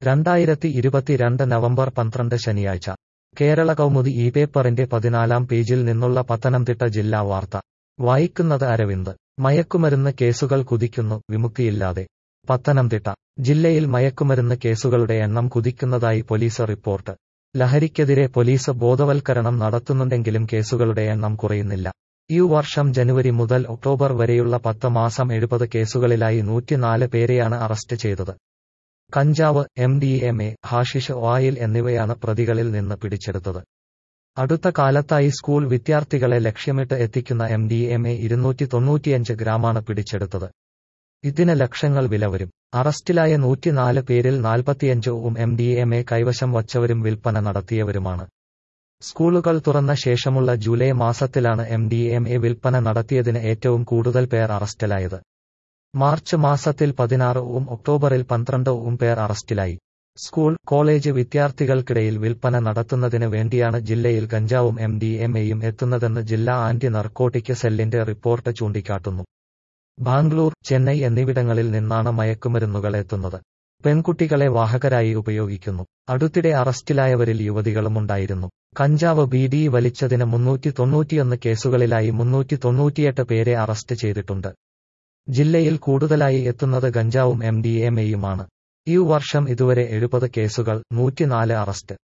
രണ്ടായിരത്തി ഇരുപത്തിരണ്ട് നവംബർ പന്ത്രണ്ട് ശനിയാഴ്ച കേരള കൗമുദി ഈ പേപ്പറിന്റെ പതിനാലാം പേജിൽ നിന്നുള്ള പത്തനംതിട്ട ജില്ലാ വാർത്ത വായിക്കുന്നത് അരവിന്ദ് മയക്കുമരുന്ന് കേസുകൾ കുതിക്കുന്നു വിമുക്തിയില്ലാതെ പത്തനംതിട്ട ജില്ലയിൽ മയക്കുമരുന്ന് കേസുകളുടെ എണ്ണം കുതിക്കുന്നതായി പോലീസ് റിപ്പോർട്ട് ലഹരിക്കെതിരെ പോലീസ് ബോധവൽക്കരണം നടത്തുന്നുണ്ടെങ്കിലും കേസുകളുടെ എണ്ണം കുറയുന്നില്ല ഈ വർഷം ജനുവരി മുതൽ ഒക്ടോബർ വരെയുള്ള പത്ത് മാസം എഴുപത് കേസുകളിലായി നൂറ്റിനാല് പേരെയാണ് അറസ്റ്റ് ചെയ്തത് കഞ്ചാവ് M D M A hashish oil എന്നിവയാണ് പ്രതികളിൽ നിന്ന് പിടിച്ചെടുത്തത് അടുത്ത കാലത്തായി സ്കൂൾ വിദ്യാർത്ഥികളെ ലക്ഷ്യമിട്ട് എത്തിക്കുന്ന എം ഡി എം എ ഇരുന്നൂറ്റി തൊണ്ണൂറ്റിയഞ്ച് ഗ്രാമാണ് പിടിച്ചെടുത്തത് ഇതിന് ലക്ഷങ്ങൾ വില വരും അറസ്റ്റിലായ നൂറ്റിനാല് പേരിൽ നാൽപ്പത്തിയഞ്ചും എം ഡി എം എ കൈവശം വച്ചവരും വിൽപ്പന നടത്തിയവരുമാണ് സ്കൂളുകൾ തുറന്ന ശേഷമുള്ള ജൂലൈ മാസത്തിലാണ് എം ഡി എം എ വിൽപ്പന നടത്തിയതിന് ഏറ്റവും കൂടുതൽ പേർ അറസ്റ്റിലായത് മാർച്ച് മാസത്തിൽ പതിനാറും ഒക്ടോബറിൽ പന്ത്രണ്ടും പേർ അറസ്റ്റിലായി സ്കൂൾ കോളേജ് വിദ്യാർത്ഥികൾക്കിടയിൽ വിൽപ്പന നടത്തുന്നതിന് വേണ്ടിയാണ് ജില്ലയിൽ ഗഞ്ചാവും എം ഡി എം എയും എത്തുന്നതെന്ന് ജില്ലാ ആന്റി നർക്കോട്ടിക് സെല്ലിന്റെ റിപ്പോർട്ട് ചൂണ്ടിക്കാട്ടുന്നു ബാംഗ്ലൂർ ചെന്നൈ എന്നിവിടങ്ങളിൽ നിന്നാണ് മയക്കുമരുന്നുകൾ എത്തുന്നത് പെൺകുട്ടികളെ വാഹകരായി ഉപയോഗിക്കുന്നു അടുത്തിടെ അറസ്റ്റിലായവരിൽ യുവതികളുമുണ്ടായിരുന്നു കഞ്ചാവ് ബീഡി വലിച്ചതിന് മുന്നൂറ്റി തൊണ്ണൂറ്റിയൊന്ന് കേസുകളിലായി മുന്നൂറ്റി തൊണ്ണൂറ്റിയെട്ട് പേരെ അറസ്റ്റ് ചെയ്തിട്ടുണ്ട് ജില്ലയിൽ കൂടുതലായി എത്തുന്നത് ഗഞ്ചാവും എം ഡി എം എയുമാണ് ഈ വർഷം ഇതുവരെ എഴുപത് കേസുകൾ നൂറ്റിനാല് അറസ്റ്റ്